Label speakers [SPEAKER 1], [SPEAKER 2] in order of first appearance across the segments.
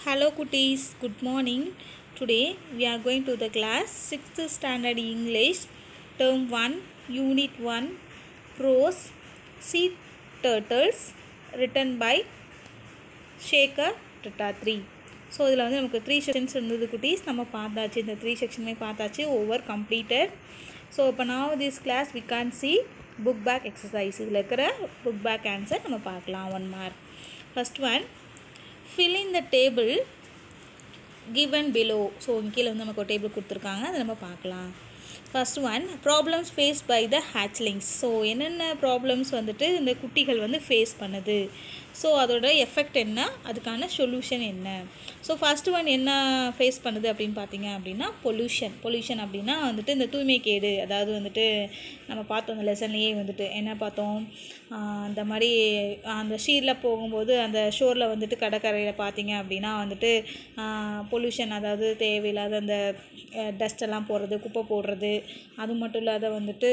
[SPEAKER 1] Hello cuties, good morning. Today we are going to the class 6th standard English term 1 unit 1 prose sea turtles written by Shekar Dattatri so இதில் வந்து நமக்கு three sections இருந்தது குட்டீஸ் நம்ம பார்த்தாச்சு இந்த three செக்ஷனுமே பார்த்தாச்சு ஓவர் கம்ப்ளீட்டட் ஸோ இப்போ நான் this class we can see book back exercise இதில் இருக்கிற புக் பேக் ஆன்சர் நம்ம பார்க்கலாம் one mark first one fill in the table given below so கீழே வந்து நமக்கு ஒரு டேபிள் கொடுத்துருக்காங்க அதை நம்ம பார்க்கலாம் first one problems faced by the hatchlings so என்னென்ன ப்ராப்ளம்ஸ் வந்துட்டு இந்த குட்டிகள் வந்து ஃபேஸ் பண்ணுது ஸோ அதோட எஃபெக்ட் என்ன அதுக்கான சொல்யூஷன் என்ன ஸோ ஃபர்ஸ்ட் ஒன் என்ன ஃபேஸ் பண்ணுது அப்படின்னு பார்த்தீங்க அப்படின்னா பொல்யூஷன் பொல்யூஷன் அப்படின்னா வந்துட்டு இந்த தூய்மை கேடு அதாவது வந்துட்டு நம்ம பார்த்தோம் அந்த லெசன்லேயே வந்துட்டு என்ன பார்த்தோம் ஆஹ் இந்த மாதிரி அந்த ஷீரில் போகும்போது அந்த ஷோரில் வந்துட்டு கடற்கரையில் பார்த்தீங்க அப்படின்னா வந்துட்டு பொல்யூஷன் அதாவது தேவையில்லாத அந்த டஸ்ட் எல்லாம் போடுறது குப்பை போடுறது அது மட்டும் இல்லாத வந்துட்டு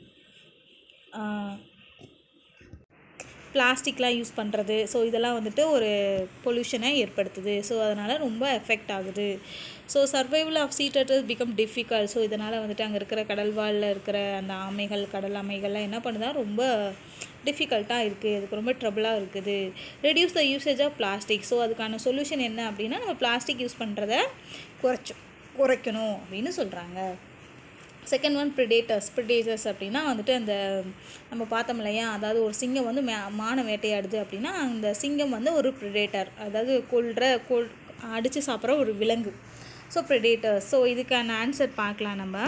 [SPEAKER 1] பிளாஸ்டிக்லாம் யூஸ் பண்ணுறது ஸோ இதெல்லாம் வந்துட்டு ஒரு பொல்யூஷனை ஏற்படுத்துது ஸோ அதனால் ரொம்ப எஃபெக்ட் ஆகுது so survival of sea turtle become difficult so இதனால் வந்துட்டு அங்கே இருக்கிற கடல்வாழில் இருக்கிற அந்த ஆமைகள் கடல் ஆமைகள்லாம் என்ன பண்ணுதா ரொம்ப டிஃபிகல்ட்டாக இருக்குது அதுக்கு ரொம்ப ட்ரபிளாக இருக்குது reduce the usage of plastic so அதுக்கான சொல்யூஷன் என்ன அப்படின்னா நம்ம பிளாஸ்டிக் யூஸ் பண்ணுறத குறைச்ச குறைக்கணும் அப்படின்னு சொல்கிறாங்க செகண்ட் ஒன் ப்ரிடேட்டர்ஸ் ப்ரிடேட்டர்ஸ் அப்படின்னா வந்துட்டு அந்த நம்ம பார்த்தோம் இல்லையா அதாவது ஒரு சிங்கம் வந்து மே மான வேட்டையாடுது அப்படின்னா அந்த சிங்கம் வந்து ஒரு ப்ரிடேட்டர் அதாவது கொல்ற கொல் அடித்து சாப்பிட்ற ஒரு விலங்கு ஸோ ப்ரிடேட்டர்ஸ் ஸோ இதுக்கான ஆன்சர் பார்க்கலாம் நம்ம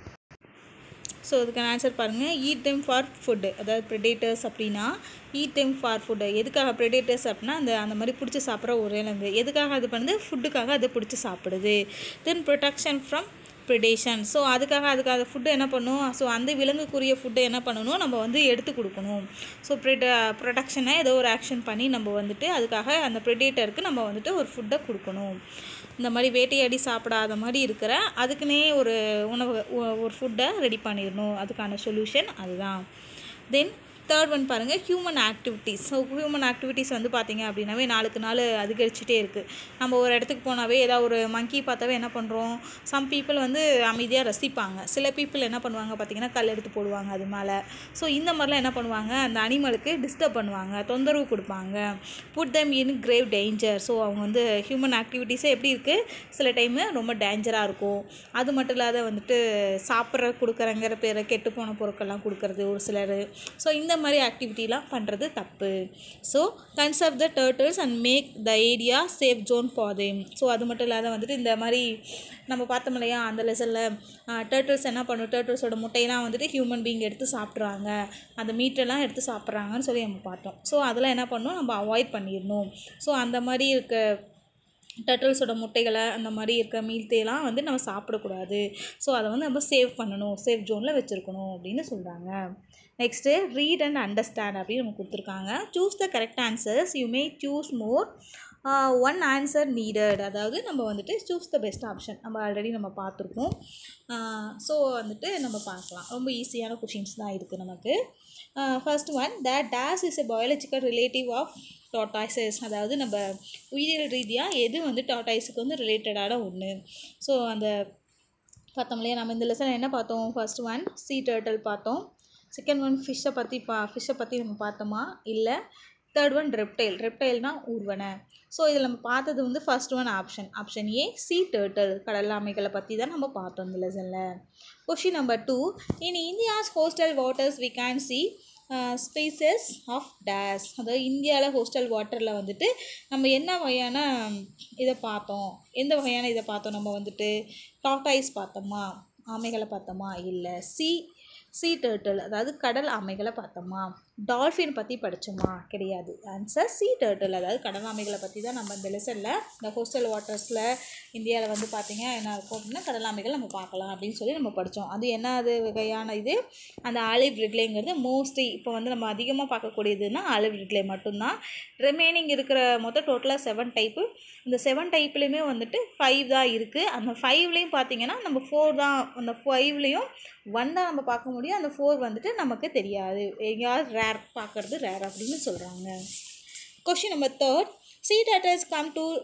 [SPEAKER 1] ஸோ இதுக்கான ஆன்சர் பாருங்கள் ஈட் தெம் ஃபார் ஃபுட்டு அதாவது ப்ரெடேட்டர்ஸ் அப்படின்னா ஈட் தெம் ஃபார் ஃபுட்டு எதுக்காக ப்ரெடேட்டர்ஸ் அப்படின்னா அந்த அந்த மாதிரி பிடிச்சி சாப்பிட்ற ஒரு விலங்கு எதுக்காக அது பண்ணுது ஃபுட்டுக்காக அது பிடிச்சி சாப்பிடுது then protection from predation so அதுக்காக அதுக்கு அந்த ஃபுட்டு என்ன பண்ணும் ஸோ அந்த விலங்குக்குரிய ஃபுட்டை என்ன பண்ணணும் நம்ம வந்து எடுத்து கொடுக்கணும் ஸோ ப்ரிட ப்ரொடக்ஷனை ஏதோ ஒரு ஆக்ஷன் பண்ணி நம்ம வந்துட்டு அதுக்காக அந்த ப்ரிடேட்டருக்கு நம்ம வந்துட்டு ஒரு ஃபுட்டை கொடுக்கணும் இந்த மாதிரி வேட்டையாடி சாப்பிடாத மாதிரி இருக்கிற அதுக்குன்னே ஒரு உணவு ஒரு ஃபுட்டை ரெடி பண்ணிடணும் அதுக்கான சொல்யூஷன் அதுதான் தென் தேர்ட் ஒன் பாருங்கள் human activities so human activities வந்து பார்த்திங்க அப்படின்னாவே நாளுக்கு நாள் அதிகரிச்சுட்டே இருக்குது நம்ம ஒரு இடத்துக்கு போனாவே ஏதாவது ஒரு மங்கி பார்த்தாவே என்ன பண்ணுறோம் சம் பீப்புள் வந்து அமைதியாக ரசிப்பாங்க சில பீப்புள் என்ன பண்ணுவாங்க பார்த்திங்கன்னா கல் எடுத்து போடுவாங்க அது மேலே ஸோ இந்த மாதிரிலாம் என்ன பண்ணுவாங்க அந்த அனிமலுக்கு டிஸ்டர்ப் பண்ணுவாங்க தொந்தரவு கொடுப்பாங்க put them in grave danger so அவங்க வந்து ஹியூமன் ஆக்டிவிட்டீஸே எப்படி இருக்குது சில டைமு ரொம்ப டேஞ்சராக இருக்கும் அது மட்டும் இல்லாத வந்துட்டு சாப்பிட்ற கொடுக்குறங்கிற பேரை கெட்டு போன பொருட்கள்லாம் கொடுக்கறது ஒரு சிலர் ஸோ இந்த மாதிரி ஆக்டிவிட்டிலாம் பண்ணுறது தப்பு so conserve the turtles and make the area safe zone for them so அது மட்டும் இல்லாத வந்துட்டு இந்த மாதிரி நம்ம பார்த்தோம் இல்லையா அந்த லெசனில் டர்ட்டில்ஸ் என்ன பண்ணும் டர்ட்டில்ஸோட முட்டையெல்லாம் வந்துட்டு ஹியூமன் பீங் எடுத்து சாப்பிட்றாங்க அந்த மீட்டெல்லாம் எடுத்து சாப்பிட்றாங்கன்னு சொல்லி நம்ம பார்த்தோம் ஸோ அதெல்லாம் என்ன பண்ணணும் நம்ம அவாய்ட் பண்ணிடணும் ஸோ அந்த மாதிரி இருக்க டர்ட்டில்ஸோட முட்டைகளை அந்த மாதிரி இருக்க மீல்த்தையெல்லாம் வந்து நம்ம சாப்பிடக்கூடாது ஸோ அதை வந்து நம்ம சேவ் பண்ணணும் சேஃப் ஜோனில் வச்சுருக்கணும் அப்படின்னு சொல்கிறாங்க நெக்ஸ்ட்டு ரீட் அண்ட் அண்டர்ஸ்டாண்ட் அப்படின்னு நம்ம கொடுத்துருக்காங்க choose the correct answers you may choose more one answer needed அதாவது நம்ம வந்துட்டு சூஸ் த பெஸ்ட் ஆப்ஷன் நம்ம ஆல்ரெடி நம்ம பார்த்துருக்கோம் ஸோ வந்துட்டு நம்ம பார்க்கலாம் ரொம்ப ஈஸியான கொஷின்ஸ் தான் இருக்குது நமக்கு first one the days is a biological relative of tortoises அதாவது நம்ம உயிரியல் ரீதியாக எது வந்து டாட்டாய்ஸுக்கு வந்து ரிலேட்டடான ஒன்று ஸோ அந்த பார்த்தோம் இல்லையா நம்ம இந்த லெசன் என்ன பார்த்தோம் ஃபர்ஸ்ட் ஒன் சீ டர்ட்டல் பார்த்தோம் செகண்ட் ஒன் ஃபிஷ்ஷை பற்றி பா ஃபிஷ்ஷை பற்றி நம்ம பார்த்தோமா இல்லை தேர்ட் ஒன் ரெப்டைல் ரெப்டைல்னால் ஊர்வனை ஸோ இதில் நம்ம பார்த்தது வந்து first one option option A sea turtle கடல் ஆமைகளை பற்றி தான் நம்ம பார்த்தோம் இந்த லெசனில் question number two in India's coastal waters we can see species of days அதாவது இந்தியாவில் ஹோஸ்டல் வாட்டரில் வந்துட்டு நம்ம என்ன வகையான இதை பார்த்தோம் எந்த வகையான இதை பார்த்தோம் நம்ம வந்துட்டு டாட்டாய்ஸ் பார்த்தோமா ஆமைகளை பார்த்தோமா இல்லை சி சீ டர்ட்டில் அதாவது கடல் ஆமைகளை பார்த்தோமா டால்ஃபின் பற்றி படித்தோமா கிடையாது ஆன்சர் சீ டர்ட்டில் அதாவது கடல் ஆமைகளை பற்றி தான் நம்ம இந்த லெசனில் இந்த ஹோஸ்டல் வாட்டர்ஸில் இந்தியாவில் வந்து பார்த்திங்க என்ன இருக்கும் அப்படின்னா கடல் ஆமைகள் நம்ம பார்க்கலாம் அப்படின்னு சொல்லி நம்ம படித்தோம் அது என்ன அது வகையான இது அந்த ஆலிவ் ரிட்லேங்கிறது மோஸ்ட்லி இப்போ வந்து நம்ம அதிகமாக பார்க்கக்கூடியதுன்னா ஆலிவ் ரிட்லே மட்டும்தான் ரிமைனிங் இருக்கிற மொத்தம் டோட்டலாக செவன் டைப்பு இந்த செவன் டைப்லேயுமே வந்துட்டு ஃபைவ் தான் இருக்குது அந்த ஃபைவ்லேயும் பார்த்தீங்கன்னா நம்ம ஃபோர் தான் அந்த ஃபைவ்லேயும் ஒன் தான் நம்ம பார்க்க முடியும் அந்த ஃபோர் வந்துட்டு நமக்கு தெரியாது எங்கேயாவது ரேர் பார்க்குறது ரேர் அப்படின்னு சொல்கிறாங்க question number third sea turtles come to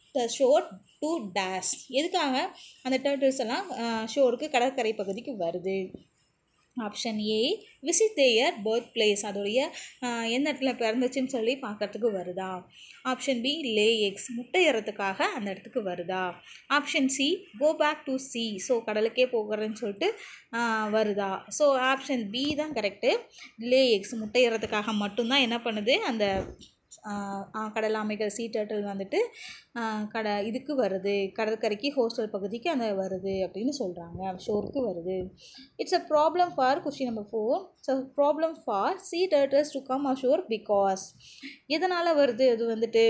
[SPEAKER 1] the shore to dash எதுக்காக அந்த டேர்ட்டில்ஸ் எல்லாம் ஷோருக்கு கடற்கரை பகுதிக்கு வருது option A visit their birth place அதோடைய ஆஹ், எந்த இடத்துல பிறந்துச்சுன்னு சொல்லி பார்க்கறதுக்கு வருதா ஆப்ஷன் பி லே எக்ஸ் முட்டையறதுக்காக அந்த இடத்துக்கு வருதா option C go back to sea so கடலுக்கே போகிறேன்னு சொல்லிட்டு ஆஹ், வருதா ஸோ ஆப்ஷன் பி தான் கரெக்டு லே எக்ஸ் முட்டையறதுக்காக மட்டும்தான் என்ன பண்ணுது அந்த ஆஹ், ஆஹ், கடல் அமைக்கிற சீ டர்ட்டில் வந்துட்டு ஆஹ், கட இதுக்கு வருது கடற்கரைக்கு ஹோஸ்டல் பகுதிக்கு அந்த வருது அப்படின்னு சொல்கிறாங்க ஷோருக்கு வருது it's a problem for question number four so problem for sea turtles to come ashore because எதனால் வருது அது வந்துட்டு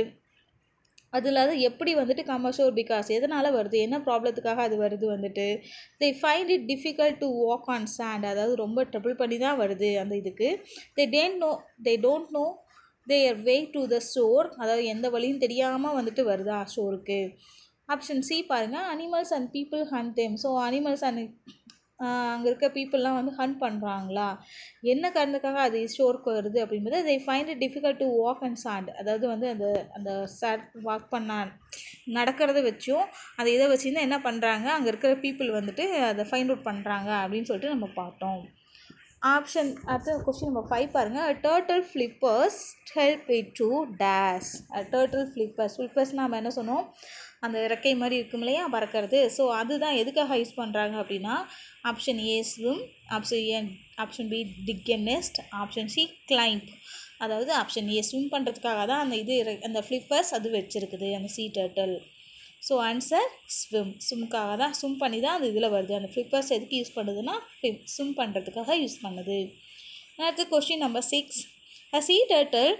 [SPEAKER 1] அது இல்லாத எப்படி வந்துட்டு கமர்ஷியல் பிகாஸ் எதனால் வருது என்ன ப்ராப்ளத்துக்காக அது வருது வந்துட்டு they find it difficult to walk on sand அதாவது ரொம்ப ட்ரபிள் பண்ணி தான் வருது அந்த இதுக்கு they don't know they don't know their way to the shore அதாவது எந்த வழியும் தெரியாமல் வந்துட்டு வருதா ஷோருக்கு ஆப்ஷன் சி பாருங்கள் animals and people hunt them so animals and அங்கே இருக்க பீப்புளெலாம் வந்து ஹண்ட் பண்ணுறாங்களா என்ன காரணத்துக்காக அது ஷோருக்கு வருது அப்படின்றது they find it difficult to walk and sand அதாவது வந்து அந்த அந்த சாட் வாக் பண்ண நடக்கிறத வச்சும் அதை இதை வச்சு தான் என்ன பண்ணுறாங்க அங்கே இருக்கிற பீப்புள் வந்துட்டு அதை ஃபைண்ட் அவுட் பண்ணுறாங்க அப்படின்னு சொல்லிட்டு நம்ம பார்த்தோம் ஆப்ஷன் அடுத்த கொஸ்டின் நம்பர் ஃபைவ் பாருங்கள் turtle flippers help it to days turtle flippers flippers நம்ம என்ன சொன்னோம் அந்த இறக்கை மாதிரி இருக்கும் இல்லையா பறக்கிறது ஸோ அதுதான் எதுக்காக யூஸ் பண்ணுறாங்க அப்படின்னா option A swim option A option B dig nest option C climb அதாவது ஆப்ஷன் ஏ ஸ்விம் பண்ணுறதுக்காக தான் அந்த இது இற- அந்த ஃப்ளிப்பர்ஸ் அது வச்சுருக்குது அந்த sea turtle so answer swim ஸ்விம்காக தான் ஸ்விம் பண்ணி தான் அது இதில் வருது அந்த ஃப்ளிப்பர்ஸ் எதுக்கு யூஸ் பண்ணுதுன்னா ஸ்விம் பண்ணுறதுக்காக யூஸ் பண்ணுது அடுத்து question number six a sea turtle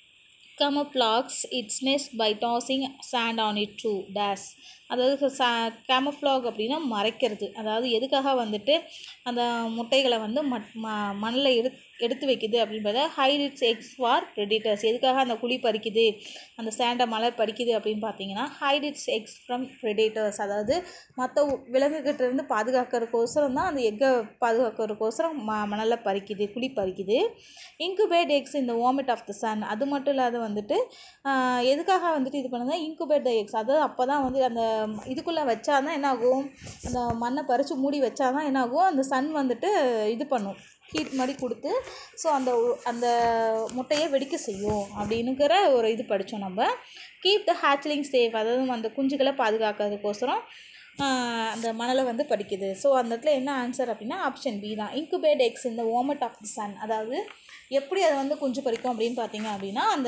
[SPEAKER 1] camouflages its nest by tossing sand on it to dash அதாவது சா camouflage அப்படின்னா மறைக்கிறது அதாவது எதுக்காக வந்துட்டு அந்த முட்டைகளை வந்து மட் ம மண்ணில் எடு எடுத்து வைக்குது அப்படின்றத hide its eggs for predators எதுக்காக அந்த குழி பறிக்குது அந்த சேண்டை மலர் பறிக்குது அப்படின்னு பார்த்தீங்கன்னா hide its eggs from predators அதாவது மற்ற விலங்குகிட்ட இருந்து பாதுகாக்கிறதுக்கோசரம் தான் அந்த எக்கை பாதுகாக்கிறதுக்கோசரம் ம மணலில் பறிக்குது குழி பறிக்குது இன்குபேட் எக்ஸ் இந்த வாமிட் ஆஃப் த சன் அது மட்டும் இல்லாத வந்துட்டு ஆஹ், எதுக்காக வந்துட்டு இது பண்ணுது இன்குபேட் த எக்ஸ் அதாவது அப்போ தான் வந்து அந்த இதுக்குள்ளே வச்சா தான் என்ன ஆகும் அந்த மண்ணை பறித்து மூடி வச்சா தான் என்ன ஆகும் அந்த சன் வந்துட்டு இது பண்ணும் ஹீட் மாதிரி கொடுத்து ஸோ அந்த உ- அந்த முட்டையை வெடிக்க செய்யும் அப்படின்னுங்கிற ஒரு இது படித்தோம் நம்ம கீப் த ஹேச்லிங் சேஃப் அதாவது அந்த குஞ்சுகளை பாதுகாக்கிறதுக்கோசரம் ஆஹ், அந்த மணலை வந்து படிக்குது ஸோ அந்த இடத்துல என்ன ஆன்சர் அப்படின்னா ஆப்ஷன் பி தான் இன்குபேட் எக்ஸ் இந்த வாமட் ஆஃப் தி சன் அதாவது எப்படி அதை வந்து குஞ்சு பறிக்கும் அப்படின்னு பார்த்தீங்க அப்படின்னா அந்த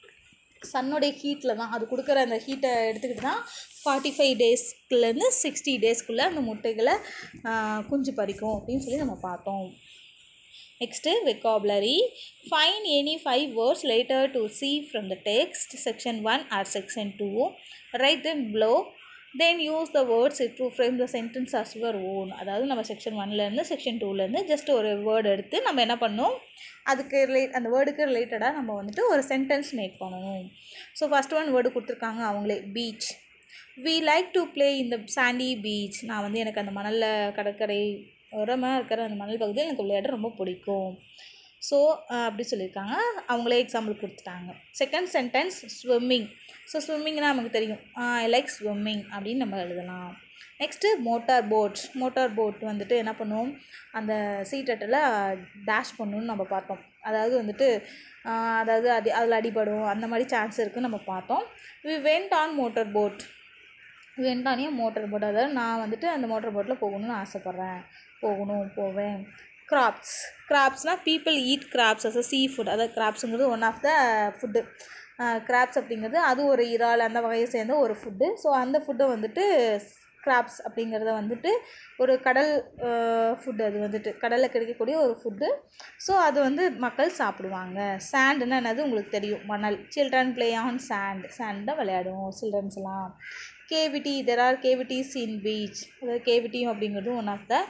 [SPEAKER 1] சன்னுடைய ஹீட்டில் தான் அது கொடுக்குற அந்த ஹீட்டை எடுத்துக்கிட்டு தான் ஃபார்ட்டி ஃபைவ் டேஸ்க்குலேருந்து சிக்ஸ்டி டேஸ்க்குள்ளே அந்த முட்டைகளை ஆஹ், குஞ்சு பறிக்கும் அப்படின்னு சொல்லி நம்ம பார்த்தோம் next vocabulary find any five words related to see from the text section one or section two write them below then use the words to frame the sentence as your own அதாவது நம்ம section ஒன்லேருந்து section டூலேருந்து just ஒரு word எடுத்து நம்ம என்ன பண்ணணும் அதுக்கு ரிலேட் அந்த வேர்டுக்கு ரிலேட்டடாக நம்ம வந்துட்டு ஒரு சென்டென்ஸ் மேக் பண்ணணும் ஸோ ஃபஸ்ட் ஒன் வேர்டு கொடுத்துருக்காங்க அவங்களே beach we like to play இந்த சாண்டி பீச் நான் வந்து எனக்கு அந்த மணலில் கடற்கரை உரமாக இருக்கிற அந்த மணல் பகுதியில் எனக்கு விளையாட ரொம்ப பிடிக்கும் ஸோ அப்படி சொல்லியிருக்காங்க அவங்களே எக்ஸாம்பிள் கொடுத்துட்டாங்க செகண்ட் சென்டென்ஸ் ஸ்விம்மிங் ஸோ ஸ்விம்மிங்னா நமக்கு தெரியும் ஐ லைக் ஸ்விம்மிங் அப்படின்னு நம்ம எழுதலாம் next motor boat motor boat வந்துட்டு என்ன பண்ணுவோம் அந்த சீட்டட்டில் டேஷ் பண்ணணும்னு நம்ம பார்த்தோம் அதாவது வந்துட்டு ஆஹ், அதாவது அடி அதில் அடிபடும் அந்த மாதிரி சான்ஸ் இருக்குன்னு நம்ம பார்த்தோம் we went on motor boat வெண்டானியும் மோட்டர் போட் அதாவது நான் வந்துட்டு அந்த மோட்டர் போட்டில் போகணும்னு ஆசைப்பட்றேன் போகணும் போவேன் கிராப்ஸ் கிராப்ஸ்னால் people eat crabs as a sea food அதாவது கிராப்ஸுங்கிறது one of the food crabs அப்படிங்கிறது அது ஒரு இறால் அந்த வகையை சேர்ந்த ஒரு ஃபுட்டு ஸோ அந்த ஃபுட்டை வந்துட்டு கிராப்ஸ் அப்படிங்கிறத வந்துட்டு ஒரு கடல் ஃபுட்டு அது வந்துட்டு கடலில் கிடைக்கக்கூடிய ஒரு ஃபுட்டு ஸோ அது வந்து மக்கள் சாப்பிடுவாங்க சாண்டுன்னா என்னது உங்களுக்கு தெரியும் மணல் children play on sand sand தான் விளையாடுவோம் சில்ட்ரன்ஸ்லாம் cavity there are cavities in beach அதாவது கேவிட்டியும் அப்படிங்கிறதும் ஒன் ஆஃப் த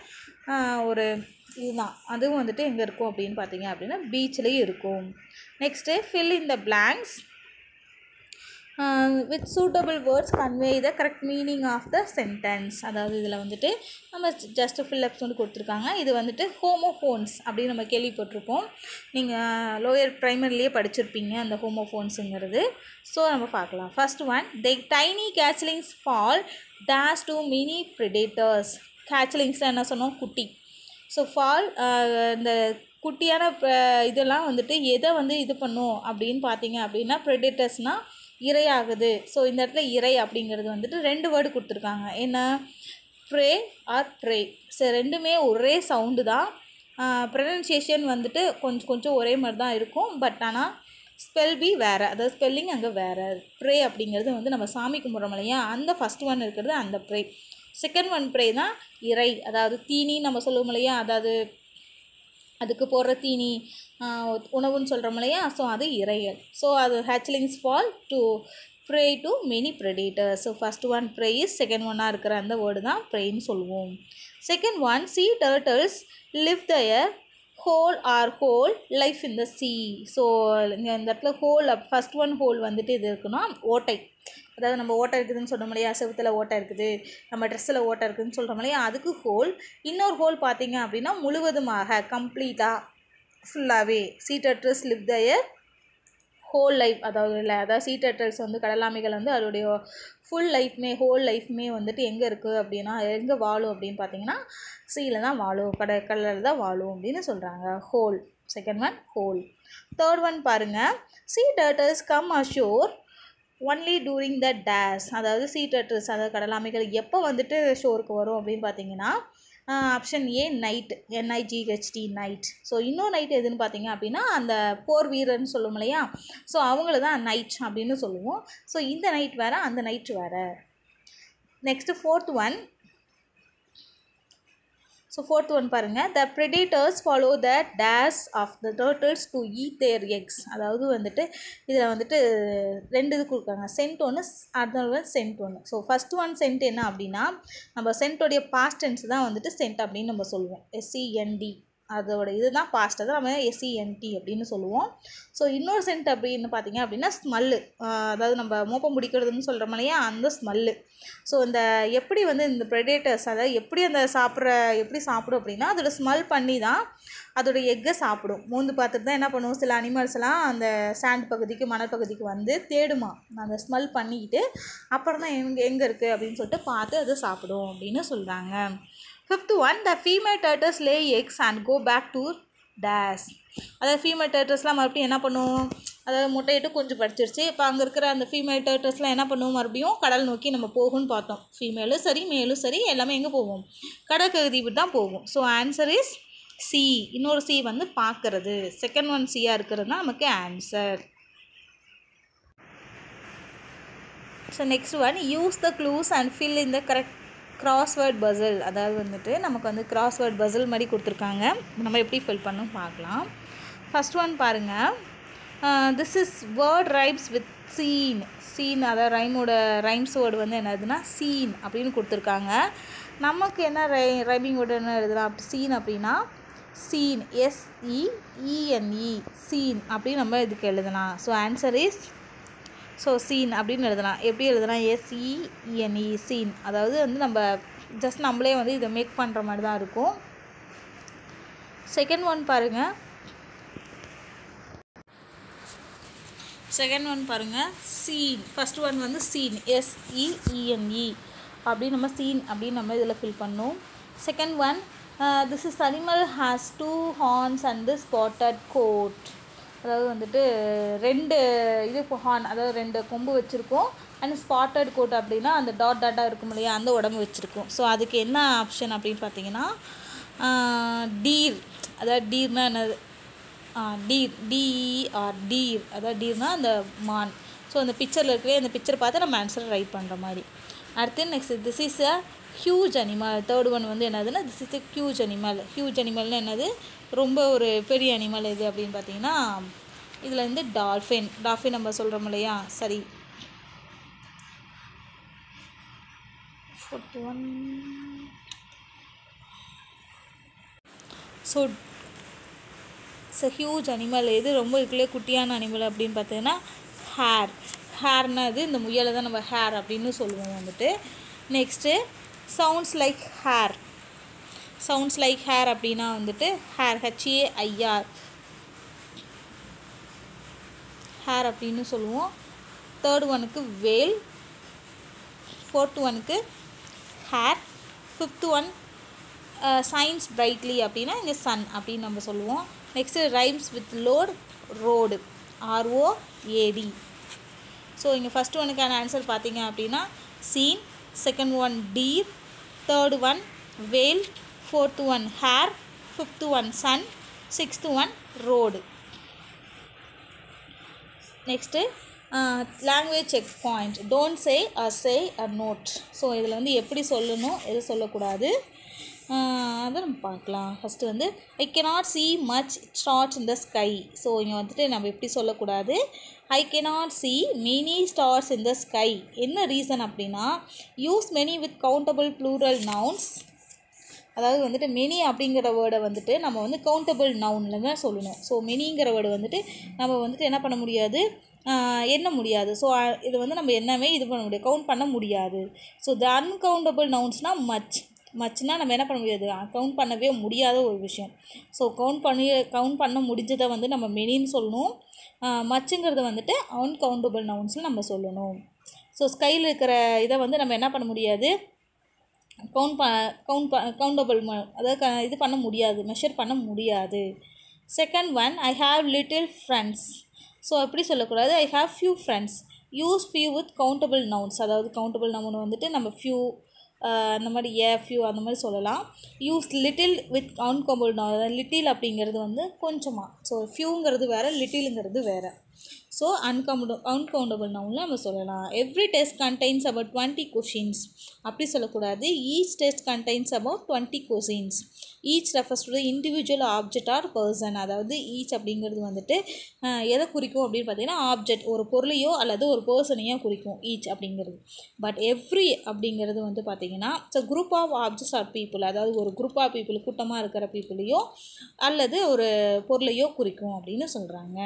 [SPEAKER 1] ஒரு இதுதான் அதுவும் வந்துட்டு எங்கே இருக்கும் அப்படின்னு பார்த்தீங்க அப்படின்னா பீச்லேயும் இருக்கும் next fill in the blanks with suitable words convey the correct meaning of the sentence அதாவது இதில் வந்துட்டு நம்ம ஜஸ்ட் ஃபில்லப்ஸ் வந்து கொடுத்துருக்காங்க இது வந்துட்டு ஹோமோஃபோன்ஸ் அப்படின்னு நம்ம கேள்விப்பட்டிருப்போம் நீங்கள் லோயர் ப்ரைமரிலேயே படிச்சிருப்பீங்க அந்த ஹோமோஃபோன்ஸுங்கிறது ஸோ நம்ம பார்க்கலாம் first one the tiny hatchlings fall days to many predators கேச்லிங்ஸில் என்ன சொன்னோம் குட்டி ஸோ ஃபால் இந்த குட்டியான ப- இதெல்லாம் வந்துட்டு எதை வந்து இது பண்ணும் அப்படின்னு பார்த்தீங்க அப்படின்னா ப்ரெடிட்டர்ஸ்னால் இரையாகுது ஸோ இந்த இடத்துல இறை அப்படிங்கிறது வந்துட்டு ரெண்டு வேர்டு கொடுத்துருக்காங்க என்ன ப்ரே ஆர் ப்ரே ஸோ ரெண்டுமே ஒரே சவுண்டு தான் ப்ரொனன்சியேஷன் வந்துட்டு கொஞ்சம் கொஞ்சம் ஒரே மாதிரி தான் இருக்கும் பட் ஆனால் ஸ்பெல் பி வேறு அதாவது ஸ்பெல்லிங் அங்கே வேறு ப்ரே அப்படிங்கிறது வந்து நம்ம சாமி கும்பிட்றோம் இல்லையா அந்த ஃபஸ்ட் ஒன் இருக்கிறது அந்த ப்ரே செகண்ட் ஒன் ப்ரே தான் இறை அதாவது தீனி நம்ம சொல்லுவோம் இல்லையா அதாவது அதுக்கு போடுற தீனி ஆஹ், உணவுன்னு சொல்கிறோம் இல்லையா ஸோ அது இறையல் ஸோ அது hatchlings fall to prey to many predators so first one praise second ஒன்னாக இருக்கிற அந்த வேர்டு தான் ப்ரேன்னு சொல்லுவோம் second one sea turtles live their whole or whole life in the sea so இங்கே இந்த இடத்துல ஹோல் ஃபஸ்ட் ஒன் ஹோல் வந்துட்டு இது இருக்குன்னா ஓட்டை அதாவது நம்ம ஓட்டை இருக்குதுன்னு சொல்கிறோம் இல்லையா செவுத்தில் ஓட்டை இருக்குது நம்ம ட்ரெஸ்ஸில் ஓட்டை இருக்குதுன்னு சொல்கிறோம் இல்லையா அதுக்கு ஹோல் இன்னொரு ஹோல் பார்த்தீங்க அப்படின்னா முழுவதுமாக கம்ப்ளீட்டாக ஃபுல்லாகவே sea turtles live their whole life அதாவது இல்லை அதாவது சீ டர்ட்டல்ஸ் வந்து கடலாமைகள் வந்து அதோடைய ஃபுல் லைஃப்மே ஹோல் லைஃப்மே வந்துட்டு எங்கே இருக்குது அப்படின்னா எங்கே வாழும் அப்படின்னு பார்த்தீங்கன்னா சீல தான் வாழும் கடை கடலில் தான் வாழும் அப்படின்னு சொல்கிறாங்க whole second one whole third one பாருங்கள் sea turtles come ashore only during the days அதாவது சீ டர்ட்டல்ஸ் அதாவது கடலாமைகள் எப்போ வந்துட்டு ஷோருக்கு வரும் அப்படின்னு பார்த்தீங்கன்னா option A night N I G H T night so இன்னொரு நைட் எதுன்னு பார்த்தீங்க அப்படின்னா அந்த போர் வீரர்னு சொல்லுவோம் இல்லையா ஸோ அவங்கள தான் நைட் அப்படின்னு சொல்லுவோம் ஸோ இந்த நைட் வேறு அந்த நைட் வேறு next fourth one so fourth one பாருங்கள் the predators follow the days of the turtles to eat their eggs அதாவது வந்துட்டு இதில் வந்துட்டு ரெண்டு இது கொடுக்காங்க சென்ட் ஒன்று அடுத்த ஒன் சென்ட் ஒன்று ஸோ ஃபஸ்ட் ஒன் சென்ட் என்ன அப்படின்னா நம்ம சென்ட்டோடைய பாஸ்ட் டென்ஸ் தான் வந்துட்டு சென்ட் அப்படின்னு நம்ம சொல்லுவோம் எஸ்சிஎன்டி அதோட இதுதான் பாஸ்ட் தான் நம்ம எஸ்சிஎன்டி அப்படின்னு சொல்லுவோம் ஸோ இன்னொரு சென்ட் அப்படின்னு பார்த்தீங்க அப்படின்னா ஸ்மெல்லு அதாவது நம்ம மோப்பம் பிடிக்கிறதுன்னு சொல்கிறோம் இல்லையா அந்த ஸ்மெல்லு ஸோ இந்த எப்படி வந்து இந்த ப்ரெடேட்டர்ஸ் அதாவது எப்படி அந்த சாப்பிட்ற எப்படி சாப்பிடும் அப்படின்னா அதோட ஸ்மெல் பண்ணி தான் அதோட எக்கை சாப்பிடும் மூந்து பார்த்துட்டு தான் என்ன பண்ணுவோம் சில அனிமல்ஸ்லாம் அந்த சாண்ட் பகுதிக்கு மணல் பகுதிக்கு வந்து தேடுமா அந்த ஸ்மெல் பண்ணிக்கிட்டு அப்புறம் தான் எங்கே எங்கே இருக்குது அப்படின்னு சொல்லிட்டு பார்த்து அதை சாப்பிடும் அப்படின்னு சொல்கிறாங்க fifth one the female turtles lay eggs and go back to days அதாவது ஃபீமேல் டர்ட்டர்ஸ்லாம் மறுபடியும் என்ன பண்ணும் அதாவது முட்டையிட்டு கொஞ்சம் படிச்சிருச்சு இப்போ அங்கே இருக்கிற அந்த ஃபீமேல் டர்ட்டர்ஸ்லாம் என்ன பண்ணுவோம் மறுபடியும் கடல் நோக்கி நம்ம போகும்னு பார்த்தோம் ஃபீமேலும் சரி மேலும் சரி எல்லாமே எங்கே போவோம் கடற்ககுதி விட்டு தான் போகும் ஸோ ஆன்சர் இஸ் சி இன்னொரு சி வந்து பார்க்கறது செகண்ட் ஒன் சியாக இருக்கிறது தான் நமக்கு answer so next one use the clues and fill in the correct crossword puzzle அதாவது வந்துட்டு நமக்கு வந்து கிராஸ்வேர்ட் பசில் மாதிரி கொடுத்துருக்காங்க நம்ம எப்படி ஃபில் பண்ணணும் பார்க்கலாம் ஃபஸ்ட் ஒன் பாருங்கள் this is word rhymes with seen seen அதாவது ரைமோட ரைம்ஸ் வேர்டு வந்து என்னதுன்னா சீன் அப்படின்னு கொடுத்துருக்காங்க நமக்கு என்ன ரை ரைமிங் வேர்டு என்ன எழுதலாம் அப்படி சீன் அப்படின்னா சீன் எஸ்இஇஎன்இ சீன் அப்படின்னு நம்ம இதுக்கு எழுதலாம் so answer is so seen அப்படின்னு எழுதலாம் எப்படி எழுதலாம் எஸ்இஎன்இ சீன் அதாவது வந்து நம்ம ஜஸ்ட் நம்மளே வந்து இதை மேக் பண்ணுற மாதிரி தான் இருக்கும் செகண்ட் ஒன் பாருங்கள் செகண்ட் ஒன் பாருங்கள் சீன் ஃபஸ்ட் ஒன் வந்து சீன் எஸ்இஇஎன்இ அப்படின்னு நம்ம சீன் அப்படின்னு நம்ம இதில் ஃபில் பண்ணோம் second one this is animal has two horns and spotted coat அதாவது வந்துட்டு ரெண்டு இது ஹார்ன் அதாவது ரெண்டு கொம்பு வச்சுருக்கோம் அண்ட் ஸ்பாட்டட் கோட் அப்படின்னா அந்த டாட் டாட்டாக இருக்கும் இல்லையா அந்த உடம்பு வச்சுருக்கோம் ஸோ அதுக்கு என்ன ஆப்ஷன் அப்படின்னு பார்த்தீங்கன்னா டீர் அதாவது டீர்னா என்னது டீர் டிஇஆர் டீர் அதாவது டீர்னா அந்த மான் ஸோ அந்த பிக்சரில் இருக்கவே அந்த பிக்சர் பார்த்து நம்ம ஆன்சர் ரைட் பண்ணுற மாதிரி அடுத்து next this is a huge animal third one வந்து என்னதுன்னா this is a huge animal huge அனிமல்னு என்னது ரொம்ப ஒரு பெரிய அனிமல் எது அப்படின்னு பார்த்தீங்கன்னா இதில் வந்து டால்ஃபின் டால்ஃபின் நம்ம சொல்கிறோம் இல்லையா சரி fourth one so it's a huge animal எது ரொம்ப இருக்குல்லே குட்டியான அனிமல் அப்படின்னு பார்த்தீங்கன்னா ஹேர் ஹேர்னா இது இந்த முயலை தான் நம்ம ஹேர் அப்படின்னு சொல்லுவோம் வந்துட்டு next sounds like hare sounds like hare அப்படின்னா வந்துட்டு ஹேர் ஹெச்ஏ ஐஆர் ஹேர் அப்படின்னு சொல்லுவோம் தேர்ட் ஒனுக்கு வேல் ஃபோர்த் ஒனுக்கு hare fifth one shines brightly அப்படின்னா இங்கே சன் அப்படின்னு நம்ம சொல்லுவோம் next rhymes with load road R O A D so இங்கே ஃபஸ்ட் ஒனுக்கான ஆன்சர் பார்த்தீங்க அப்படின்னா seen second one deer third one whale fourth one hare fifth one sun sixth one road next language check point don't say a say a note so இதில் வந்து எப்படி சொல்லணும் எது சொல்லக்கூடாது அதை நம்ம பார்க்கலாம் ஃபஸ்ட்டு வந்து I cannot see much stars in the sky so இங்கே வந்துட்டு நம்ம எப்படி சொல்லக்கூடாது I cannot see many stars in the sky என்ன ரீசன் அப்படின்னா use many with countable plural nouns அதாவது வந்துட்டு மெனி அப்படிங்கிற வேர்டை வந்துட்டு நம்ம வந்து கவுண்டபிள் நவுனில் தான் சொல்லணும் ஸோ மெனிங்கிற வேர்டு வந்துட்டு நம்ம வந்துட்டு என்ன பண்ண முடியாது எண்ண முடியாது ஸோ இது வந்து நம்ம என்னவே இது பண்ண முடியாது கவுண்ட் பண்ண முடியாது ஸோ த அன்கவுண்டபிள் நவுன்ஸ்னால் மச் மச்னா நம்ம என்ன பண்ண முடியாது கவுண்ட் பண்ணவே முடியாத ஒரு விஷயம் ஸோ கவுண்ட் பண்ணி கவுண்ட் பண்ண முடிஞ்சதை வந்து நம்ம மெனின்னு சொல்லணும் மச்சுங்கிறத வந்துட்டு அன்கவுண்டபிள் நவுன்ஸில் நம்ம சொல்லணும் ஸோ ஸ்கையில் இருக்கிற இதை வந்து நம்ம என்ன பண்ண முடியாது கவுண்ட் ப கவுண்ட் ப கவுண்டபிள் ம அதாவது க இது பண்ண முடியாது மெஷர் பண்ண முடியாது second one I have little friends so எப்படி சொல்லக்கூடாது I have few friends use few with countable nouns அதாவது கவுண்டபிள் நவுன் வந்துட்டு நம்ம ஃபியூ அந்த மாதிரி ஏ ஃபியூ அந்த மாதிரி சொல்லலாம் use little with uncountable noun little அப்படிங்கிறது வந்து கொஞ்சமாக ஸோ ஃபியூங்கிறது வேறு லிட்டிலுங்கிறது வேறு ஸோ அன்கவுண்ட் அன்கவுண்டபிள் நவுனில் நம்ம சொல்லலாம் every test contains about twenty questions அப்படி சொல்லக்கூடாது each test contains about twenty questions each refers to the individual object or person அதாவது ஈச் அப்படிங்கிறது வந்துட்டு எதை குறிக்கும் அப்படின்னு பார்த்தீங்கன்னா ஆப்ஜெக்ட் ஒரு பொருளையோ அல்லது ஒரு பர்சனையோ குறிக்கும் ஈச் அப்படிங்கிறது பட் எவ்ரி அப்படிங்கிறது வந்து பார்த்திங்கன்னா so group of objects or people அதாவது ஒரு குரூப் ஆஃப் பீப்புள் கூட்டமாக இருக்கிற பீப்புளையோ அல்லது ஒரு பொருளையோ குறிக்கும் அப்படின்னு சொல்கிறாங்க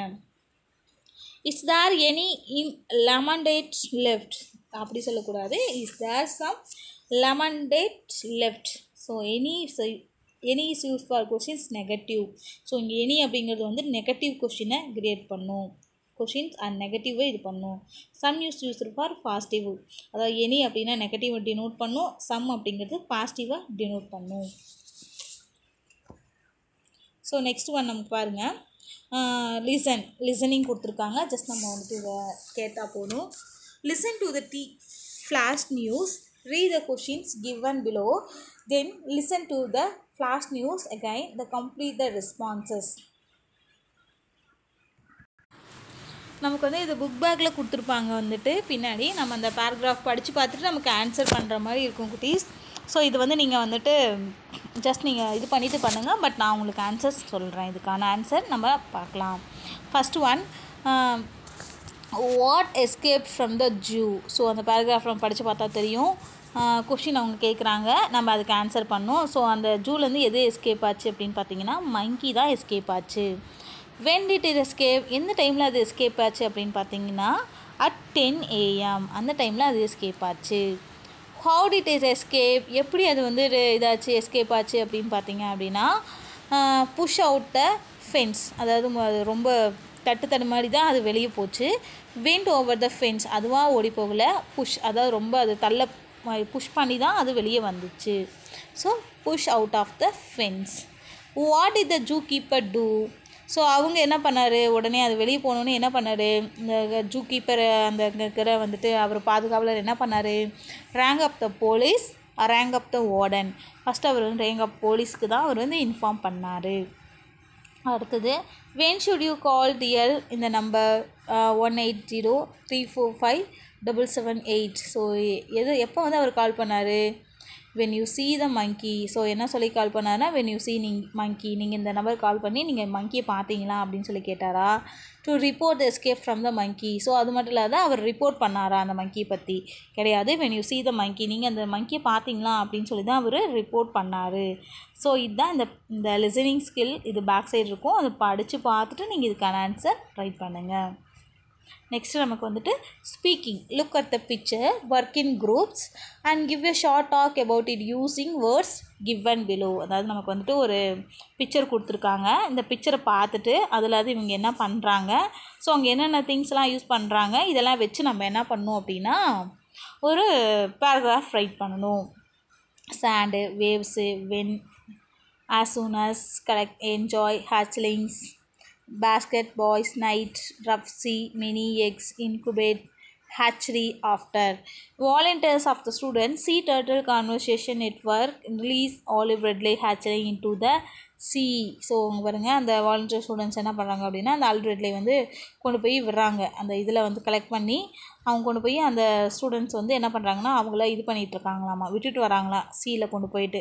[SPEAKER 1] is there any in lemonade left அப்படி சொல்லக்கூடாது is there some lemonade left so any any is use for questions negative so இங்கே எனி அப்படிங்கிறது வந்து நெகட்டிவ் கொஷினை கிரியேட் பண்ணும் கொஷின்ஸ் அண்ட் நெகட்டிவை இது பண்ணும் some use use for positive அதாவது எனி அப்படின்னா நெகட்டிவை டினோட் பண்ணும் சம் அப்படிங்கிறது பாசிட்டிவாக டினோட் பண்ணும் ஸோ நெக்ஸ்ட் ஒன் நமக்கு பாருங்கள் லிசன் லிசனிங் கொடுத்துருக்காங்க ஜஸ்ட் நம்ம வந்துட்டு இதை கேட்டால் போதும் listen to the the flash news read the questions given below then listen to the flash news again the complete the responses நமக்கு வந்து இது புக் பேக்கில் கொடுத்துருப்பாங்க வந்துட்டு பின்னாடி நம்ம அந்த பேராகிராஃப் படித்து பார்த்துட்டு நமக்கு ஆன்சர் பண்ணுற மாதிரி இருக்கும் குட்டீஸ் ஸோ இது வந்து நீங்கள் வந்துட்டு ஜஸ்ட் நீங்கள் இது பண்ணிவிட்டு பண்ணுங்கள் பட் நான் உங்களுக்கு ஆன்சர்ஸ் சொல்கிறேன் இதுக்கான ஆன்சர் நம்ம பார்க்கலாம் first one what escape from the zoo so அந்த பேராகிராஃப் நம்ம படித்து பார்த்தா தெரியும் கொஷின் அவங்க கேட்குறாங்க நம்ம அதுக்கு ஆன்சர் பண்ணோம் ஸோ அந்த ஜூலேருந்து எது எஸ்கேப் ஆச்சு அப்படின்னு பார்த்தீங்கன்னா மங்கி தான் எஸ்கேப் ஆச்சு வென் டிட் இட் எஸ்கேப் எந்த டைமில் அது எஸ்கேப் ஆச்சு அப்படின்னு பார்த்தீங்கன்னா அட் டென் ஏஎம் அந்த டைமில் அது எஸ்கேப் ஆச்சு ஹவு டிட் இட் எஸ்கேப் எப்படி அது வந்து இதாச்சு எஸ்கேப் ஆச்சு அப்படின்னு பார்த்தீங்க அப்படின்னா புஷ் அவுட் த ஃபென்ஸ் அதாவது அது ரொம்ப தட்டு தடு மாதிரி தான் அது வெளியே போச்சு வெண்ட் ஓவர் த ஃபென்ஸ் அதுவாக ஓடி போகல புஷ் அதாவது ரொம்ப அது தள்ள புஷ் பண்ணி தான் அது வெளியே வந்துச்சு so push out of the fence what it the zoo keeper do so அவங்க என்ன பண்ணார் உடனே அது வெளியே போகணுன்னு என்ன பண்ணார் இந்த ஜூ கீப்பர் அந்த இருக்கிற வந்துட்டு அவர் பாதுகாவலர் என்ன பண்ணார் rang up the police rang up the warden first அவர் வந்து ரேங்க் அப் போலீஸ்க்கு தான் அவர் வந்து இன்ஃபார்ம் பண்ணார் அடுத்தது when should you call T L இந்த number one eight zero three four five double seven eight so எது எப்போ வந்து அவர் கால் பண்ணார் when you see the monkey so என்ன சொல்லி கால் பண்ணாருன்னா வென் யூ see நீங் மங்கி நீங்கள் இந்த நம்பர் கால் பண்ணி நீங்கள் மங்கியை பார்த்தீங்களா அப்படின்னு சொல்லி கேட்டாரா to report the escape from the monkey so அது மட்டும் இல்லாத அவர் ரிப்போர்ட் பண்ணாரா அந்த மங்கியை பற்றி கிடையாது when you see the monkey நீங்கள் அந்த மங்கியை பார்த்தீங்களா அப்படின்னு சொல்லி தான் அவர் ரிப்போர்ட் பண்ணார் ஸோ இதுதான் இந்த இந்த லிசனிங் ஸ்கில் இது பேக் சைடு இருக்கும் அதை படித்து பார்த்துட்டு நீங்கள் இதுக்கான ஆன்சர் ரைட் பண்ணுங்கள் நெக்ஸ்ட் நமக்கு வந்துட்டு speaking look at the picture work in groups and give a short talk about it using words given below அதாவது நமக்கு வந்துட்டு ஒரு பிக்சர் கொடுத்துருக்காங்க இந்த பிக்சரை பார்த்துட்டு அதில் அது இவங்க என்ன பண்ணுறாங்க ஸோ அவங்க என்னென்ன திங்ஸ்லாம் யூஸ் பண்ணுறாங்க இதெல்லாம் வச்சு நம்ம என்ன பண்ணணும் அப்படின்னா ஒரு பேராகிராஃப் ரைட் பண்ணணும் sand waves when as soon as collect enjoy hatchlings basket boys night rough sea many eggs incubate hatchery after volunteers of the students sea turtle conversation network release olive ridley hatchery into the sea so அவங்க பாருங்கள் அந்த volunteer students என்ன பண்ணுறாங்க அப்படின்னா அந்த olive ridley வந்து கொண்டு போய் விடுறாங்க அந்த இதில் வந்து கலெக்ட் பண்ணி அவங்க கொண்டு போய் அந்த ஸ்டூடெண்ட்ஸ் வந்து என்ன பண்ணுறாங்கன்னா அவங்கள இது பண்ணிகிட்டு இருக்காங்களாமா விட்டுட்டு வராங்களா சீயில் கொண்டு போயிட்டு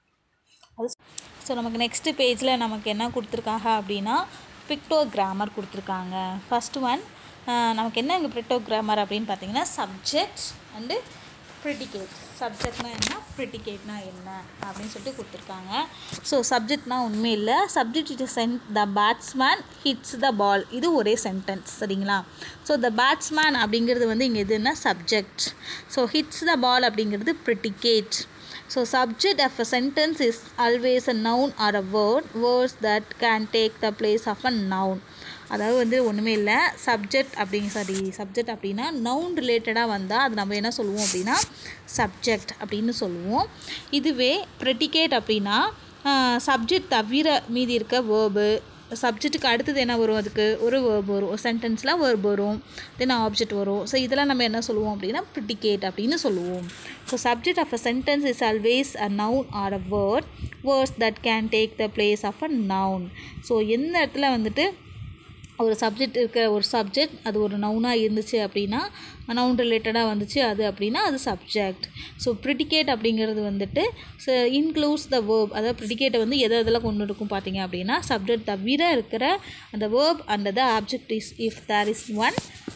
[SPEAKER 1] அது ஸோ நமக்கு நெக்ஸ்ட்டு பேஜில் நமக்கு என்ன கொடுத்துருக்காங்க அப்படின்னா பிக்டோ கிராமர் கொடுத்துருக்காங்க ஃபஸ்ட்டு ஒன் நமக்கு என்ன இங்கே பிரிட்டோ கிராமர் அப்படின்னு பார்த்தீங்கன்னா சப்ஜெக்ட் அண்டு ப்ரிட்டிகேட் சப்ஜெக்ட்னா என்ன ப்ரிட்டிகேட்னா என்ன அப்படின்னு சொல்லிட்டு கொடுத்துருக்காங்க ஸோ சப்ஜெக்ட்னா உண்மை இல்லை subject it sent the batsman hits the ball இது ஒரே சென்டென்ஸ் சரிங்களா ஸோ த பேட்ஸ்மேன் அப்படிங்கிறது வந்து இங்கே எதுன்னா subject so hits the ball அப்படிங்கிறது predicate so subject of a sentence is always a noun or a word words that can take the place of a noun அதாவது வந்து ஒன்றுமே இல்லை சப்ஜெக்ட் அப்படிங்க சாரி சப்ஜெக்ட் அப்படின்னா நவுன் ரிலேட்டடாக வந்தால் அது நம்ம என்ன சொல்லுவோம் அப்படின்னா சப்ஜெக்ட் அப்படின்னு சொல்லுவோம் இதுவே ப்ரெட்டிகேட் அப்படின்னா சப்ஜெக்ட் தவிர மீதி இருக்க வேர்பு சப்ஜெக்ட்டுக்கு அடுத்தது என்ன வரும் அதுக்கு ஒரு வேர்ப் வரும் ஒரு சென்டென்ஸில் வேர்ப் வரும் தென் ஆப்ஜெக்ட் வரும் ஸோ இதெல்லாம் நம்ம என்ன சொல்லுவோம் அப்படின்னா ப்ரிட்டிகேட் அப்படின்னு சொல்லுவோம் so subject of a sentence is always a noun or a word words that can take the place of a noun so எந்த இடத்துல வந்துட்டு ஒரு சப்ஜெக்ட் இருக்க ஒரு சப்ஜெக்ட் அது ஒரு நவுனாக இருந்துச்சு அப்படின்னா நவுன் ரிலேட்டடாக வந்துச்சு அது அப்படின்னா அது சப்ஜெக்ட் ஸோ ப்ரிட்டிகேட் அப்படிங்கிறது வந்துட்டு இன்க்ளூட்ஸ் த வேர்ப் அதாவது ப்ரிட்டிகேட்டை வந்து எதை எதெல்லாம் கொண்டு இருக்கும் பார்த்தீங்க அப்படின்னா சப்ஜெக்ட் தவிர இருக்கிற அந்த verb and the object is if there is one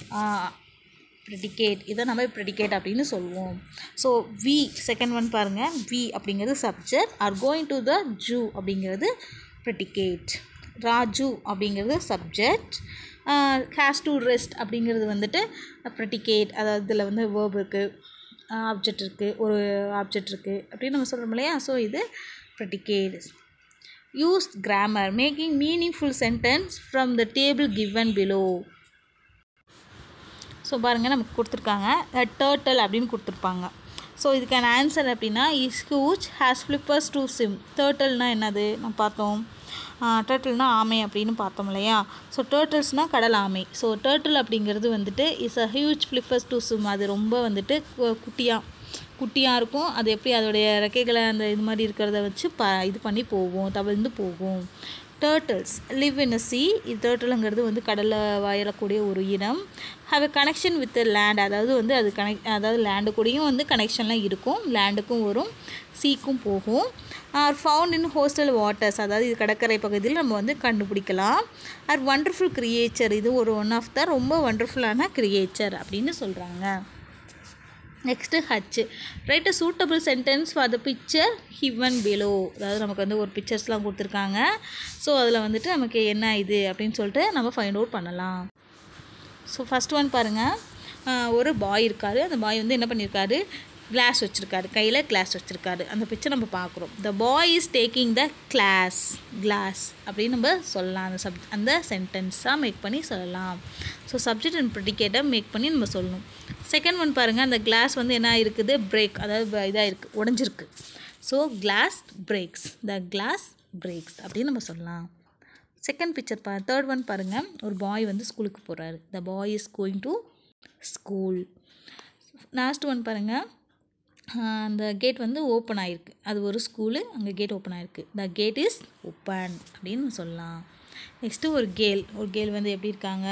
[SPEAKER 1] predicate இதை நம்ம ப்ரிடிகேட் அப்படின்னு சொல்லுவோம் ஸோ வி செகண்ட் ஒன் பாருங்கள் வி அப்படிங்கிறது subject are going to the zoo அப்படிங்கிறது ப்ரிடிகேட் ராஜு அப்படிங்கிறது சப்ஜெக்ட் ஹேஸ் டு ரெஸ்ட் அப்படிங்கிறது வந்துட்டு ப்ரிட்டிகேட் அதாவது இதில் வந்து வேர்ப் இருக்குது ஆப்ஜெக்ட் இருக்குது ஒரு ஆப்ஜெக்ட் இருக்குது அப்படின்னு நம்ம சொல்கிறோம் இல்லையா ஸோ இது predicate use grammar making meaningful sentence from the table given below so பாருங்கள் நமக்கு கொடுத்துருக்காங்க டேர்ட்டல் அப்படின்னு கொடுத்துருப்பாங்க ஸோ இதுக்கான ஆன்சர் அப்படின்னா is which has flippers to swim டேர்ட்டல்னால் என்னது நம்ம பார்த்தோம் டேர்ட்டில்னால் ஆமை அப்படின்னு பார்த்தோம் இல்லையா ஸோ டேர்ட்டில்ஸ்னால் கடல் ஆமை ஸோ டேர்ட்டில் அப்படிங்கிறது வந்துட்டு is a huge flippers to swim அது ரொம்ப வந்துட்டு குட்டியாக குட்டியாக இருக்கும் அது எப்படி அதோடைய ரெக்கைகளை அந்த இது மாதிரி இருக்கிறத வச்சு ப இது பண்ணி போகும் தவிர்ந்து போகும் turtles live in a sea இது டேர்ட்டிலுங்கிறது வந்து கடலில் வாழக்கூடிய ஒரு இனம் have a connection with land அதாவது வந்து அது கனெக்ட் அதாவது லேண்டு கூடயும் வந்து கனெக்ஷன்லாம் இருக்கும் லேண்டுக்கும் வரும் சீக்கும் போகும் are found in coastal waters அதாவது இது கடற்கரை பகுதியில் நம்ம வந்து கண்டுபிடிக்கலாம் ஆர் ஒண்டர்ஃபுல் கிரியேச்சர் இது ஒரு ஒன் ஆஃப் த ரொம்ப ஒண்டர்ஃபுல்லான கிரியேச்சர் அப்படின்னு சொல்கிறாங்க next H write a suitable sentence for the picture given below அதாவது நமக்கு வந்து ஒரு பிக்சர்ஸ்லாம் கொடுத்துருக்காங்க ஸோ அதில் வந்துட்டு நமக்கு என்ன இது அப்படின்னு சொல்லிட்டு நம்ம ஃபைண்ட் அவுட் பண்ணலாம் ஸோ ஃபஸ்ட் ஒன் பாருங்கள் ஒரு பாய் இருக்கார் அந்த பாய் வந்து என்ன பண்ணியிருக்காரு கிளாஸ் வச்சுருக்காரு கையில் கிளாஸ் வச்சுருக்காரு அந்த பிக்சர் நம்ம பார்க்குறோம் the boy is taking the glass glass அப்படின்னு நம்ம சொல்லலாம் அந்த சப் அந்த சென்டென்ஸாக மேக் பண்ணி சொல்லலாம் ஸோ சப்ஜெக்ட் அண்ட் ப்ரிடிகேட்டை மேக் பண்ணி நம்ம சொல்லணும் செகண்ட் ஒன் பாருங்கள் அந்த கிளாஸ் வந்து என்ன இருக்குது பிரேக் அதாவது இதாக இருக்குது உடஞ்சிருக்கு so glass breaks the glass breaks அப்படின்னு நம்ம சொல்லலாம் செகண்ட் பிக்சர் பா தேர்ட் ஒன் பாருங்கள் ஒரு பாய் வந்து ஸ்கூலுக்கு போகிறாரு the boy is going to school last one பாருங்கள் அந்த கேட் வந்து ஓப்பன் ஆகிருக்கு அது ஒரு ஸ்கூலு அங்கே கேட் ஓப்பன் ஆகிருக்கு த கேட் இஸ் ஓப்பன் அப்படின்னு சொல்லலாம் நெக்ஸ்ட்டு ஒரு கேல் ஒரு கேல் வந்து எப்படி இருக்காங்க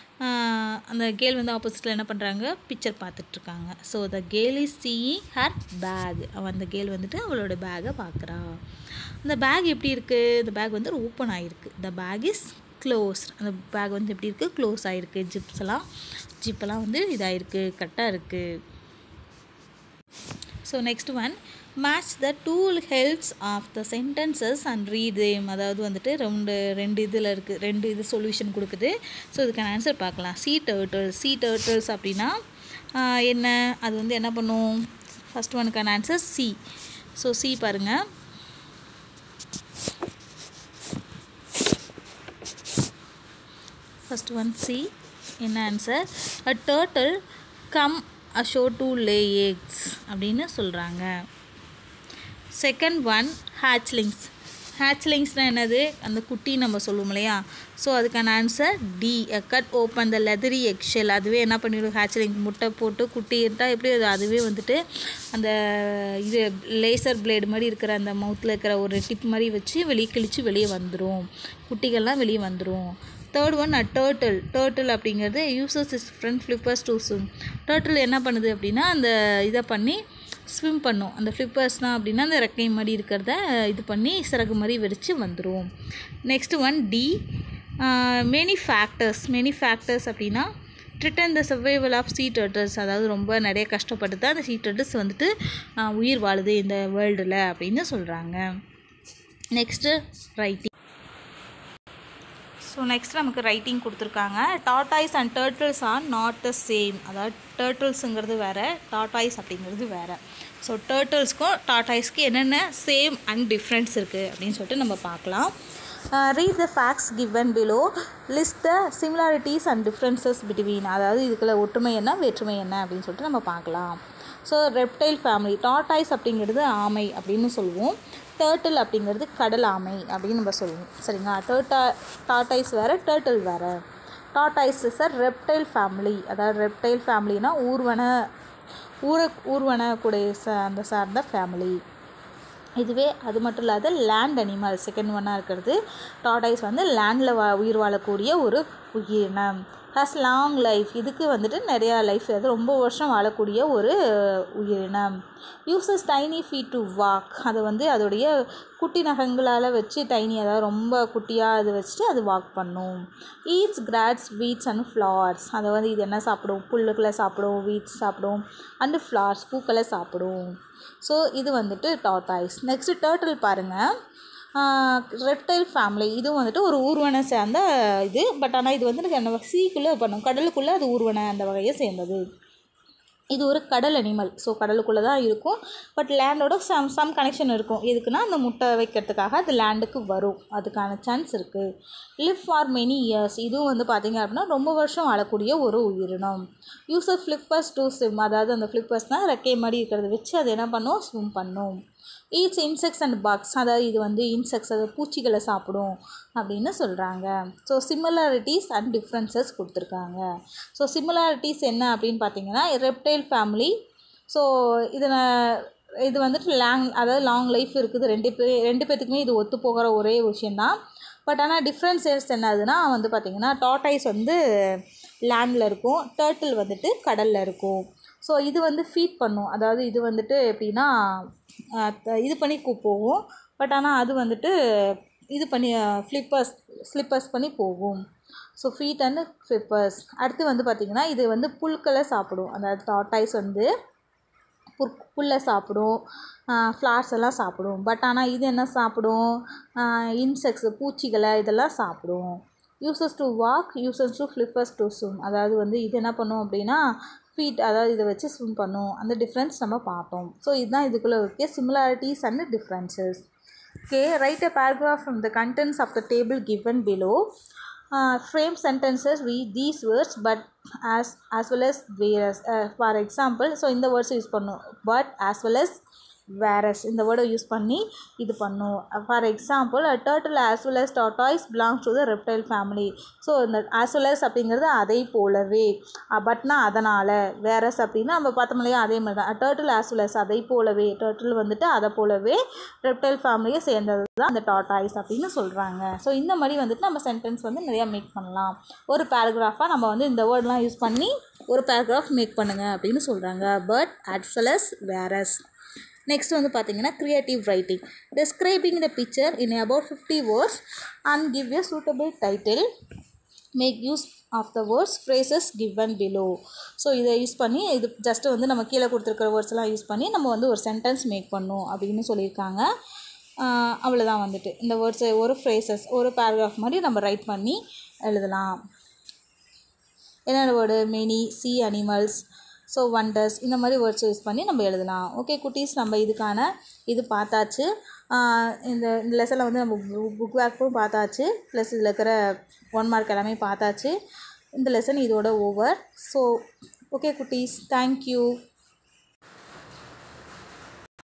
[SPEAKER 1] அந்த கேல் வந்து ஆப்போசிட்டில் என்ன பண்ணுறாங்க பிக்சர் பார்த்துட்ருக்காங்க so the girl is seeing her bag அவன் அந்த கேல் வந்துட்டு அவளோட பேக்கை பார்க்குறா அந்த பேக் எப்படி இருக்குது இந்த பேக் வந்து ஓப்பன் ஆகிருக்கு த பேக் இஸ் க்ளோஸ் அந்த பேக் வந்து எப்படி இருக்குது க்ளோஸ் ஆகிருக்கு ஜிப்ஸ் எல்லாம் ஜிப்பெல்லாம் வந்து இதாகிருக்கு கரெக்டாக இருக்குது so next one match the two halves of the sentences and read them அதாவது வந்துட்டு ரெண்டு ரெண்டு இதில் இருக்குது ரெண்டு இது சொல்யூஷன் கொடுக்குது ஸோ இதுக்கான ஆன்சர் பார்க்கலாம் சி டேர்ட்டில்ஸ் சி டேர்ட்டில்ஸ் அப்படின்னா ஆஹ், என்ன அது வந்து என்ன பண்ணும் ஃபஸ்ட் ஒனுக்கான ஆன்சர் சி ஸோ சி பாருங்கள் ஃபஸ்ட் ஒன் சி என்ன answer a turtle come ashore to lay eggs அப்படின்னு சொல்கிறாங்க செகண்ட் ஒன் ஹேச்லிங்ஸ் ஹேச்லிங்ஸ்னால் என்னது அந்த குட்டி நம்ம சொல்லுவோம் இல்லையா ஸோ அதுக்கான answer D cut open the leathery eggshell அதுவே என்ன பண்ணிவிடும் ஹேச்லிங் முட்டை போட்டு குட்டி இருந்தால் எப்படி அது அதுவே வந்துட்டு அந்த இது லேசர் பிளேடு மாதிரி இருக்கிற அந்த மவுத்தில் இருக்கிற ஒரு டிப் மாதிரி வச்சு வெளியே கிழிச்சு வெளியே வந்துடும் குட்டிகள்லாம் வெளியே வந்துடும் தேர்ட் ஒன் அ டேர்ட்டில் டேர்ட்டில் அப்படிங்கிறது uses is front flippers to swim turtle என்ன பண்ணுது அப்படின்னா அந்த இதை பண்ணி ஸ்விம் பண்ணும் அந்த ஃப்ளிப்பர்ஸ்னால் அப்படின்னா அந்த ரெக்கை மாதிரி இருக்கிறத இது பண்ணி சிறகு மாதிரி வெடித்து வந்துடும் next one D many factors many factors அப்படின்னா ட்ரிட்டன் த சர்வைவல் ஆஃப் சீ டர்ட்டர்ஸ் அதாவது ரொம்ப நிறைய கஷ்டப்பட்டு தான் அந்த சீ டர்ட்டர்ஸ் வந்துட்டு ஆஹ், உயிர் வாழுது இந்த வேர்ல்டில் அப்படின்னு சொல்கிறாங்க நெக்ஸ்ட்டு ரைட்டிங் ஸோ நெக்ஸ்ட் நமக்கு ரைட்டிங் கொடுத்துருக்காங்க tortoise and turtles are not the same அதாவது டேர்ட்டில்ஸுங்கிறது வேறு டாட்டாய்ஸ் அப்படிங்கிறது வேறு ஸோ டேர்ட்டில்ஸ்க்கும் டாட்டாய்ஸ்க்கு என்னென்ன சேம் அண்ட் டிஃப்ரென்ஸ் இருக்குது அப்படின்னு சொல்லிட்டு நம்ம பார்க்கலாம் read the facts given below list the similarities and differences between அதாவது இதுக்குள்ள ஒற்றுமை என்ன வேற்றுமை என்ன அப்படின்னு சொல்லிட்டு நம்ம பார்க்கலாம் ஸோ ரெப்டைல் ஃபேமிலி டாட்டாய்ஸ் அப்படிங்கிறது ஆமை அப்படின்னு சொல்லுவோம் டேர்ட்டில் அப்படிங்கிறது கடல் ஆமை அப்படின்னு நம்ம சொல்லுவோம் சரிங்களா டேர்ட்டா டாட்டாய்ஸ் வேறு டேர்ட்டில் வேறு tortoise is a reptile family அதாவது ரெப்டைல் ஃபேமிலினா ஊர்வன ஊர ஊர்வன கூடிய ச அந்த சார்ந்த ஃபேமிலி இதுவே அது மட்டும் இல்லாத லேண்ட் அனிமல் செகண்ட் ஒன்னாக இருக்கிறது டாடாய்ஸ் வந்து லேண்டில் வா உயிர் வாழக்கூடிய ஒரு உயிரினம் ஹாஸ் லாங் லைஃப் இதுக்கு வந்துட்டு நிறையா லைஃப் அது ரொம்ப வருஷம் வாழக்கூடிய ஒரு உயிரினம் uses tiny feet to walk அதை வந்து அதோடைய குட்டி நகங்களால் வச்சு டைனி அதாவது ரொம்ப குட்டியாக அது வச்சுட்டு அது வாக் பண்ணும் eats grass weeds and flowers அதை வந்து இது என்ன சாப்பிடும் புல்லுக்களை சாப்பிடும் வீட்ஸ் சாப்பிடும் அண்டு ஃப்ளார்ஸ் பூக்களை சாப்பிடும் ஸோ இது வந்துட்டு டாட்டாய்ஸ் நெக்ஸ்ட்டு டேர்ட்டில் பாருங்கள் ரெப்டைல் ஃபேமிலி இதுவும் வந்துட்டு ஒரு ஊர்வனை சேர்ந்த இது பட் ஆனால் இது வந்து நம்ம சீக்குள்ளே பண்ணும் கடலுக்குள்ளே அது ஊர்வனை அந்த வகையை சேர்ந்தது இது ஒரு கடல் அனிமல் ஸோ கடலுக்குள்ளே தான் இருக்கும் பட் லேண்டோட சம் சம் கனெக்ஷன் இருக்கும் எதுக்குன்னா அந்த முட்டை வைக்கிறதுக்காக அது லேண்டுக்கு வரும் அதுக்கான சான்ஸ் இருக்குது லிவ் ஃபார் மெனி இயர்ஸ் இதுவும் வந்து பார்த்திங்க அப்படின்னா ரொம்ப வருஷம் வாழக்கூடிய ஒரு உயிரினம் யூஸ் ஃப்ளிப்பர்ஸ் டு ஸ்விம் அதாவது அந்த ஃப்ளிப்பர்ஸ்னால் ரெக்கை மாதிரி இருக்கிறத வச்சு அது என்ன பண்ணும் ஸ்விம் பண்ணும் ஈட்ஸ் இன்செக்ட்ஸ் அண்ட் பக்ஸ் அதாவது இது வந்து இன்செக்ட்ஸ் அதாவது பூச்சிகளை சாப்பிடும் அப்படின்னு சொல்கிறாங்க ஸோ சிமிலாரிட்டிஸ் அண்ட் டிஃப்ரென்சஸ் கொடுத்துருக்காங்க ஸோ சிமிலாரிட்டிஸ் என்ன அப்படின்னு பார்த்தீங்கன்னா ரெப்டைல் ஃபேமிலி ஸோ இதில் இது வந்துட்டு லாங் அதாவது லாங் லைஃப் இருக்குது ரெண்டு பே ரெண்டு பேர்த்துக்குமே இது ஒத்து போகிற ஒரே விஷயந்தான் பட் ஆனால் டிஃப்ரென்சஸ் என்னதுன்னா வந்து பார்த்திங்கன்னா டாட்டாய்ஸ் வந்து லேண்டில் இருக்கும் டேர்ட்டில் வந்துட்டு கடலில் இருக்கும் ஸோ இது வந்து ஃபீட் பண்ணும் அதாவது இது வந்துட்டு எப்படின்னா அஹ், த- இது பண்ணி கு- போகும் பட் ஆனால் அது வந்துட்டு இது பண்ணி ஃப்ளிப்பர்ஸ் ஸ்லிப்பர்ஸ் பண்ணி போகும் ஸோ ஃபீட் அண்ட் ஃப்ளிப்பர்ஸ் அடுத்து வந்து பார்த்திங்கன்னா இது வந்து புல்களை சாப்பிடும் அதாவது டாட்டாய்ஸ் வந்து புற் புல்லை சாப்பிடும் ஃப்ளார்ஸ் எல்லாம் சாப்பிடும் பட் ஆனால் இது என்ன சாப்பிடும் இன்செக்ட்ஸ் பூச்சிகளை இதெல்லாம் சாப்பிடும் uses to walk uses to flippers to swim அதாவது வந்து இது என்ன பண்ணும் அப்படின்னா ஃபீட் அதாவது இதை வச்சு ஸ்விம் பண்ணும் அந்த டிஃப்ரென்ஸ் நம்ம பார்த்தோம் ஸோ இதுதான் இதுக்குள்ளே இருக்க similarities and differences okay write a paragraph from the contents of the table given below uh, frame sentences with these words but as as well as whereas uh, for example so இந்த words use பண்ணும் but as well as whereas இந்த வேர்டை use பண்ணி இது பண்ணும் for example a turtle as well as tortoise belongs to the reptile family so இந்த as well as அப்படிங்கிறது அதை போலவே பட்னா அதனால் வேறஸ் அப்படின்னா நம்ம பார்த்தோம் இல்லையா அதே மாதிரி தான் டேர்ட்டில் as well as அதை போலவே டேர்ட்டில் வந்துட்டு அதை போலவே ரெப்டைல் ஃபேமிலியை சேர்ந்தது தான் அந்த டாட்டாய்ஸ் அப்படின்னு சொல்கிறாங்க ஸோ இந்த மாதிரி வந்துட்டு நம்ம சென்டென்ஸ் வந்து நிறையா மேக் பண்ணலாம் ஒரு பேராகிராஃபாக நம்ம வந்து இந்த வேர்ட்லாம் யூஸ் பண்ணி ஒரு பேராகிராஃப் மேக் பண்ணுங்கள் அப்படின்னு சொல்கிறாங்க but as well as whereas next வந்து பார்த்தீங்கன்னா creative writing describing the picture in about fifty words and give a suitable title make use of the words phrases given below so இதை use பண்ணி இது just வந்து நம்ம கீழே கொடுத்துருக்கிற வேர்ட்ஸ்லாம் use பண்ணி நம்ம வந்து ஒரு சென்டென்ஸ் மேக் பண்ணணும் அப்படின்னு சொல்லியிருக்காங்க ஆஹ் அவ்வளோதான் வந்துட்டு இந்த வேர்ட்ஸை ஒரு ஃப்ரேசஸ் ஒரு பேராகிராஃப் மாதிரி நம்ம ரைட் பண்ணி எழுதலாம் என்னென்ன word many sea animals so wonders இந்த மாதிரி வேர்ட்ஸ் யூஸ் பண்ணி நம்ம எழுதலாம் ஓகே குட்டீஸ் நம்ம இதுக்கான இது பார்த்தாச்சு ஆஹ் இந்த இந்த லெசனில் வந்து நம்ம புக் பேக்கும் பார்த்தாச்சு ப்ளஸ் இதில் இருக்கிற ஒன் மார்க் எல்லாமே பார்த்தாச்சு இந்த லெசன் இதோட ஓவர் ஸோ ஓகே குட்டீஸ் தேங்க்யூ